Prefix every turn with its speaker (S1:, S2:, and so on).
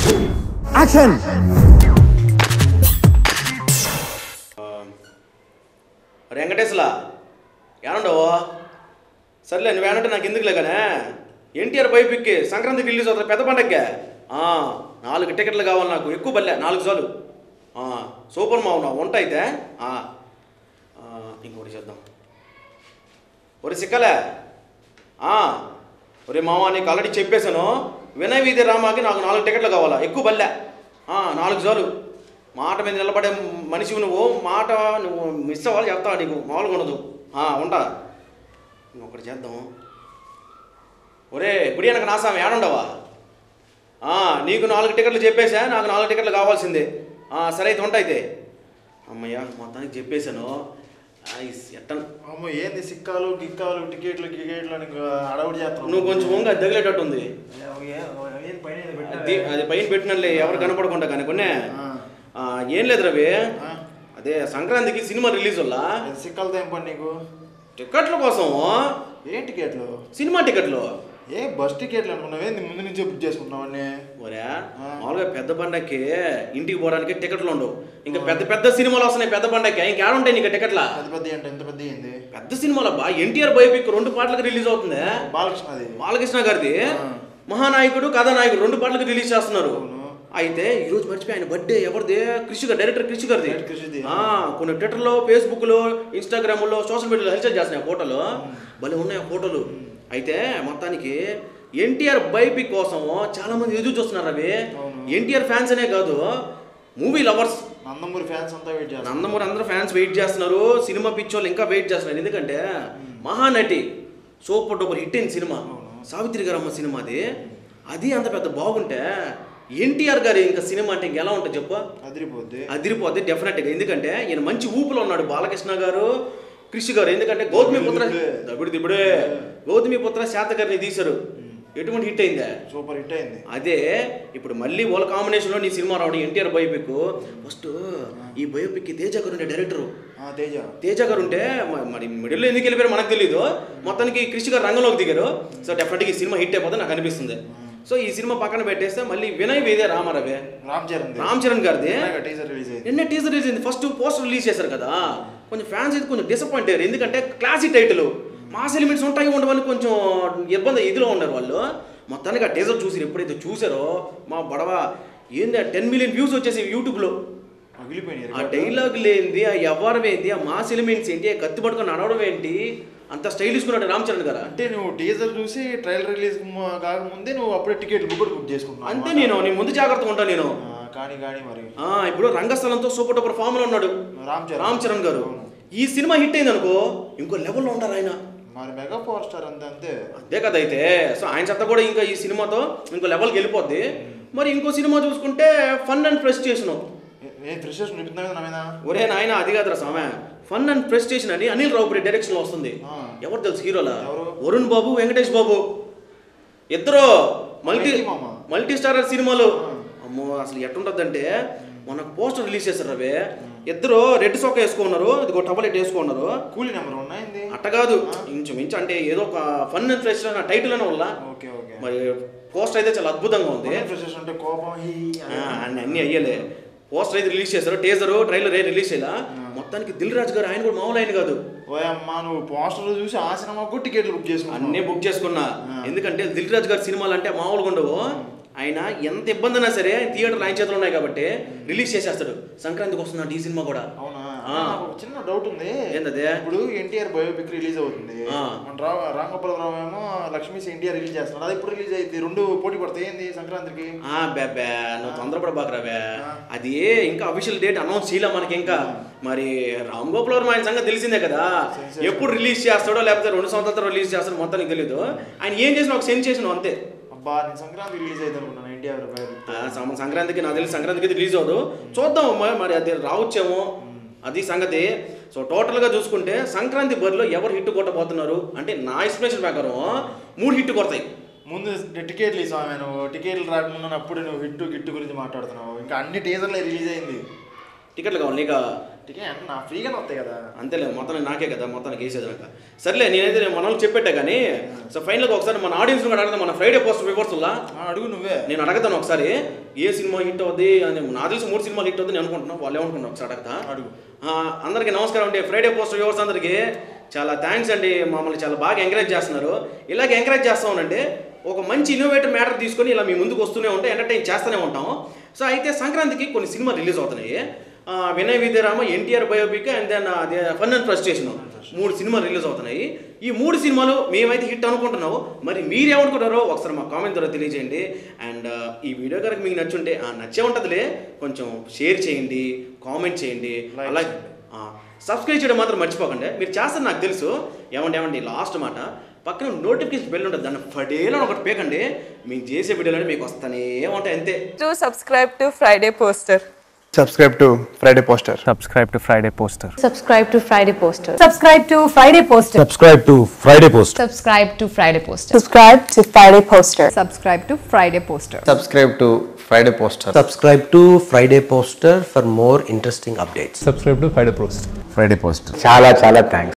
S1: Action
S2: వెంకటేశ్వలా ఏమండవు సర్లే నువ్వేనంటే నాకు ఎందుకులే కానీ ఎన్టీఆర్ బైపిక్కి సంక్రాంతికి రిలీజ్ అవుతుంది పెద్ద పండగకే ఆ, నాలుగు టికెట్లు కావాలి నాకు ఎక్కువ బల్లే నాలుగు చాలు ఆ, సూపర్ మావు నా వంట అయితే ఆ, ఆ, ఇంకోటి చేద్దాం ఒరే సిక్కలే ఆ, ఒరే మామ నీకు ఆల్రెడీ చెప్పేశాను వినయ్ వీధి రామాకి నాకు నాలుగు టికెట్లు కావాలా ఎక్కువ బల్లె ఆ, నాలుగు చాలు మాట మీద నిలబడే మనిషివి నువ్వు మాట నువ్వు మిస్ అవ్వాలి చెప్తావు నీకు మామూలుగా ఉండదు ఆ, ఉంటా ఇంకొకటి చేద్దాం ఒరే గుడి వెనక నాసామి ఏడుండవా ఆ, నీకు నాలుగు టికెట్లు చెప్పేసా నాకు నాలుగు టికెట్లు కావాల్సిందే ఆ, సరే అయితే ఉంటాయితే అమ్మయ్య మొత్తానికి చెప్పేశాను ఆ, ఈ ఎట్టన్
S3: అమ్మో ఏంది సిక్కాలు గిక్కాలు టికెట్లు గికెట్లు అని అడవుడు చేస్తాను
S2: నువ్వు కొంచెం వంగ తగిలేటట్టు ఉంది
S3: ఏం పైన ఏదో
S2: అది
S3: పెట్టావే?
S2: అది పైన పెట్టినలే ఎవరు కనపడకుండా కానీ కొన్నే
S3: ఆ.
S2: ఆ, ఏం లేదు రవి
S3: ఆ?
S2: అదే సంక్రాంతికి సినిమా రిలీజ్ వల్ల
S3: అది సిక్కాలతో ఏం పని నీకు
S2: టికెట్ల కోసం
S3: ఏం టికెట్లు
S2: సినిమా టికెట్లు
S3: ఏ బస్ టికెట్లు అనుకున్నావు ఏంది ముందు నుంచే బుక్ చేసుకుంటున్నావు అన్నీ
S2: ఒరే
S3: ఆ.
S2: మామూలుగా పెద్ద పండక్కి ఇంటికి పోవడానికి టికెట్లు ఉండవు ఇంకా పెద్ద పెద్ద సినిమాలు వస్తున్నాయి పెద్ద పండక్కి ఇంకేడుంటాయి నీకు టికెట్ల
S3: పెద్ద పెద్ద ఏంటి ఎంత పెద్ద ఏంది
S2: పెద్ద సినిమాలు అబ్బా ఎన్టీఆర్ బయోపిక్ రెండు పాటలకు రిలీజ్ అవుతుంది
S3: బాలకృష్ణ అది
S2: బాలకృష్ణ గారిది
S3: ఆ.
S2: మహానాయకుడు కథానాయకుడు రెండు పాటలకు రిలీజ్ చేస్తున్నారు
S3: అవును.
S2: అయితే ఈ రోజు మర్చిపోయి ఆయన బర్త్డే ఎవరిది కృషి గారు డైరెక్టర్ కృషి గారిది
S3: డైరెక్టర్ కృషిది.
S2: ఆ, కొన్ని ట్విట్టర్లో ఫేస్బుక్లో ఇన్స్టాగ్రామ్లో సోషల్ మీడియాలో హెల్చల్ చేస్తున్నాయి ఆ ఫోటోలు భలే ఉన్నాయి ఆ ఫోటోలు అయితే మొత్తానికి ఎన్టీఆర్ బైపిక్ కోసం చాలా మంది ఎదురు చూస్తున్నారు అవి
S3: అవును.
S2: ఎన్టీఆర్ ఫ్యాన్స్ అనే కాదు మూవీ లవర్స్
S3: నందమూరి ఫ్యాన్స్ అంతా వెయిట్ చేస్తారు
S2: నందమూరి అందరూ ఫ్యాన్స్ వెయిట్ చేస్తున్నారు సినిమా పిచ్చోళ్ళు ఇంకా వెయిట్ చేస్తున్నారు ఎందుకంటే మహానటి సూపర్ డూపర్ హిట్ అయిన సినిమా సావిత్రి గారు అమ్మ సినిమా అది అది అంత పెద్ద బాగుంటే ఎన్టీఆర్ గారి ఇంకా సినిమా అంటే ఇంకెలా ఉంటుంది చెప్పు
S3: అదిరిపోద్ది
S2: అదిరిపోద్ది డెఫినెట్గా ఎందుకంటే ఈయన మంచి ఊపులో ఉన్నాడు బాలకృష్ణ గారు కృషి గారు ఎందుకంటే గౌతమి పుత్ర
S3: దిబ్బుడే.
S2: దబిడి దిబుడే గౌతమి పుత్ర శాతకర్ని తీశారు ఎటువంటి హిట్ అయిందా
S3: సూపర్ హిట్ అయింది
S2: అదే ఇప్పుడు మళ్ళీ వాళ్ళ కాంబినేషన్లో నీ సినిమా రావడం ఎన్టీఆర్ బయోపిక్ ఫస్ట్ ఈ బయోపిక్ తేజ గారు ఉండే డైరెక్టర్
S3: ఆ తేజ
S2: తేజ గారు ఉంటే మ- మరి మిడిల్లో ఎందుకు వెళ్ళిపోయారు మనకు తెలియదు మొత్తానికి కృషి గారు రంగంలోకి దిగారు సో డెఫినెట్గా ఈ సినిమా హిట్ అయిపోతుంది నాకు అనిపిస్తుంది సో ఈ సినిమా పక్కన పెట్టేస్తే మళ్ళీ వినయ్ వేదే రామారావే
S3: రామ్ చరణ్
S2: రామ్ చరణ్ గారిది
S3: టీజర్ రిలీజ్ అయింది
S2: నిన్న టీజర్ రిలీజ్ అయింది ఫస్ట్ పోస్టర్ రిలీజ్ చేశారు కదా కొంచెం ఫ్యాన్స్ అయితే కొంచెం డిసప్పాయింట్ అయ్యారు ఎందుకంటే క్లాసిక్ టైటిల్ మాస్ ఎలిమెంట్స్ ఉంటాయి ఉండవని కొంచెం ఇబ్బంది ఇదిలో ఉన్నారు వాళ్ళు మొత్తానికి ఆ టీజర్ చూసి ఎప్పుడైతే చూసారో మా బడవ ఏంది టెన్ మిలియన్ వ్యూస్ వచ్చేసి యూట్యూబ్లో
S3: పగిలిపోయినాయి
S2: ఆ డైలాగ్ లేనిది ఆ వ్యవహారం ఏంటి ఆ మాస్ ఎలిమెంట్స్ ఏంటి ఆ కత్తి పట్టుకొని నడవడం ఏంటి అంత స్టైలిష్ ఉన్నాడు రామ్ చరణ్ గారు
S3: అంటే నువ్వు టీజర్ చూసి ట్రైలర్ రిలీజ్ కాకముందే నువ్వు అప్పుడే టికెట్ బుక్ కూడా బుక్ చేసుకుంటున్నావు
S2: అంతే
S3: అన్నమాట.
S2: నేను నేను ముందు జాగ్రత్తగా ఉంటాను నేను
S3: ఆ, కానీ కానీ మరి
S2: ఆ, ఇప్పుడు రంగస్థలంతో సూపర్ డూపర్ ఫామ్ లో ఉన్నాడు
S3: రామ్ చరణ్
S2: రామ్ చరణ్ గారు
S3: అవును.
S2: ఈ సినిమా హిట్ అయింది అనుకో ఇంకో లెవెల్లో ఉంటారు ఆయన
S3: మరి మెగా పవర్ స్టార్ అంతే అంతే
S2: అంతే కదా అయితే సో ఆయన చెత్త కూడా ఇంకా ఈ సినిమాతో ఇంకో లెవెల్కి వెళ్ళిపోద్ది మరి ఇంకో సినిమా చూసుకుంటే ఫన్ అండ్ ప్రెస్టేషన్
S3: ఏ ఫ్రెషర్స్ నిపుణుల మీద నా మీద
S2: ఒరే నాయన అది కాదురా సామె ఫన్ అండ్ ప్రెస్టేషన్ అని అనిల్ రావుపూడి డైరెక్షన్ లో వస్తుంది
S3: ఆ.
S2: ఎవరు తెలుసు హీరోలా
S3: ఎవరు?
S2: వరుణ్ బాబు వెంకటేష్ బాబు ఇద్దరు మల్టీ
S3: మల్టీ మామ.
S2: మల్టీ స్టారర్ సినిమాలు
S3: ఆ.
S2: అమ్మో అసలు ఎట్టుంటదంటే మనకు పోస్టర్ రిలీజ్ చేశారు రవి ఇద్దరు రెడ్ సొక్క వేసుకున్నారు ఇదిగో టవల్ ఎట్ వేసుకున్నారు
S3: కూలీ నెంబర్ ఉన్నాయింది
S2: అట్ట కాదు
S3: ఆ.
S2: ఇంచుమించు అంటే ఏదో ఒక ఫన్ అండ్ ఫ్రెష్ అన్న టైటిల్ అనే వల్ల
S3: ఓకే ఓకే
S2: మరి పోస్టర్ అయితే చాలా అద్భుతంగా ఉంది
S3: ఫ్రెషర్స్ అంటే కోపం హీ అని.
S2: ఆ, అన్ని అన్ని అయ్యలే పోస్టర్ అయితే రిలీజ్ చేశారు టేజర్ ట్రైలర్ ఏ రిలీజ్ చేయాల మొత్తానికి దిల్ రాజు గారు ఆయన కూడా మామూలు ఆయన కాదు
S3: ఓయ్ అమ్మా నువ్వు పోస్టర్ చూసి ఆ సినిమాకు టికెట్లు బుక్ చేసుకున్నావు
S2: అన్నీ బుక్ చేసుకున్నా
S3: ఆ.
S2: ఎందుకంటే దిల్ రాజు గారి సినిమాలు అంటే మామూలుగా ఉండవు ఆయన ఎంత ఇబ్బంది అయినా సరే థియేటర్ ఆయన చేతిలో ఉన్నాయి కాబట్టి రిలీజ్ చేసేస్తాడు సంక్రాంతికి వస్తున్నాడు ఈ సినిమా కూడా
S3: అవునా
S2: ఆ.
S3: నాకు ఒక చిన్న డౌట్ ఉంది
S2: ఏందది?
S3: ఇప్పుడు ఎన్టీఆర్ బయోపిక్ రిలీజ్ అవుతుంది
S2: ఆ.
S3: మన రా రాంగోపాలరావు ఏమో లక్ష్మీస్ ఎన్టీఆర్ రిలీజ్ చేస్తున్నాడు అది ఎప్పుడు రిలీజ్ అయింది రెండు పోటీ పడతాయి ఏంది సంక్రాంతికి
S2: ఆ బేబే నువ్వు తొందరపడబాకరావే
S3: ఆ.
S2: అది ఇంకా అఫీషియల్ డేట్ అనౌన్స్ చేయలే మనకి ఇంకా మరి రామ్ గోపాల్ వర్మ ఆయన సంగతి తెలిసిందే కదా
S3: Sensation.
S2: ఎప్పుడు రిలీజ్ చేస్తాడో లేకపోతే రెండు సంవత్సరాలు రిలీజ్ చేస్తాడో మొత్తానికి తెలియదు ఆయన ఏం చేసిన ఒక సెన్సేషన్ అంతే
S3: అబ్బా నేను సంక్రాంతి రిలీజ్ అయితే అనుకున్నాను ఎన్టీఆర్ బయోపిక్
S2: ఆ, సం- సంక్రాంతికి నాకు తెలిసి సంక్రాంతికి అయితే రిలీజ్ అవ్వదు చూద్దాం మరి మరి అది రావచ్చేమో అది సంగతి సో టోటల్గా చూసుకుంటే సంక్రాంతి బరిలో ఎవరు హిట్ కొట్టబోతున్నారు అంటే నా ఎస్టిమేషన్ ప్రకారం మూడు హిట్ కొడతాయి
S3: ముందు టికెట్లు ఇస్తాను నువ్వు టికెట్లు రాకముందు అప్పుడు నువ్వు హిట్ గిట్టు గురించి మాట్లాడుతున్నావు ఇంకా అన్ని టీజర్లే రిలీజ్ అయింది
S2: టికెట్లు కావాలి నీకు
S3: టికెట్ అంటే నా ఫ్రీగానే వస్తాయి కదా
S2: అంతేలే మొత్తం నాకే కదా మొత్తానికి వేసేది నాకు సర్లే నేనైతే నేను మన వాళ్ళకి చెప్పేట్టే కానీ సో ఫైనల్గా ఒకసారి మన ఆడియన్స్ కూడా అడగదాం మన ఫ్రైడే పోస్ట్ రివర్స్లా
S3: ఆ, అడుగు నువ్వే
S2: నేను అడగతాను ఒకసారి ఏ సినిమా హిట్ అవుద్ది అని నా తెలిసి మూడు సినిమాలు హిట్ అవుతుంది నేను అనుకుంటున్నాను వాళ్ళు ఏమనుకుంటున్నాను ఒకసారి అడగతా
S3: అడుగు
S2: ఆ, అందరికీ నమస్కారం అండి ఫ్రైడే పోస్ట్ వ్యూవర్స్ అందరికీ చాలా థ్యాంక్స్ అండి మమ్మల్ని చాలా బాగా ఎంకరేజ్ చేస్తున్నారు ఇలాగ ఎంకరేజ్ చేస్తా ఉండండి ఒక మంచి ఇన్నోవేటివ్ మ్యాటర్ తీసుకొని ఇలా మీ ముందుకు వస్తూనే ఉంటాం ఎంటర్టైన్ చేస్తూనే ఉంటాం సో అయితే సంక్రాంతికి కొన్ని సినిమా రిలీజ్ అవుతున్నాయి ఆ, Vinay Vidyarama NTR biopic and then అదే ఫన్ అండ్ ఫ్రస్ట్రేషన్ మూడు సినిమాలు రిలీజ్ అవుతున్నాయి ఈ మూడు సినిమాలు మేమైతే హిట్ అనుకుంటున్నాము మరి మీరేమనుకుంటారో ఒకసారి మా కామెంట్ ద్వారా తెలియజేయండి అండ్ ఈ వీడియో కనుక మీకు నచ్చుంటే ఆ, నచ్చే ఉంటుందిలే కొంచెం షేర్ చేయండి కామెంట్ చేయండి
S3: Like
S2: అలాగే సబ్స్క్రైబ్ చేయడం మాత్రం మర్చిపోకండి మీరు చేస్తారు నాకు తెలుసు ఏమండి ఏమండి లాస్ట్ మాట పక్కన నోటిఫికేషన్ బెల్ ఉంటుంది దాన్ని ఫడేలో ఒకటి పేకండి మేము చేసే వీడియోలు మీకు వస్తానే ఉంటాయి అంతే
S1: Do subscribe to Friday Poster.
S4: subscribe to Friday Poster.
S5: subscribe to Friday Poster.
S6: subscribe to Friday Poster.
S7: subscribe to Friday Poster.
S8: subscribe to Friday Post.
S6: Subscribe to Friday Poster.
S7: Subscribe to Friday Poster.
S1: Subscribe to Friday Poster.
S4: Subscribe to Friday Poster.
S9: subscribe to Friday Poster for more interesting updates.
S5: Subscribe to Friday Post.
S8: Friday Post.
S4: చాలా చాలా thanks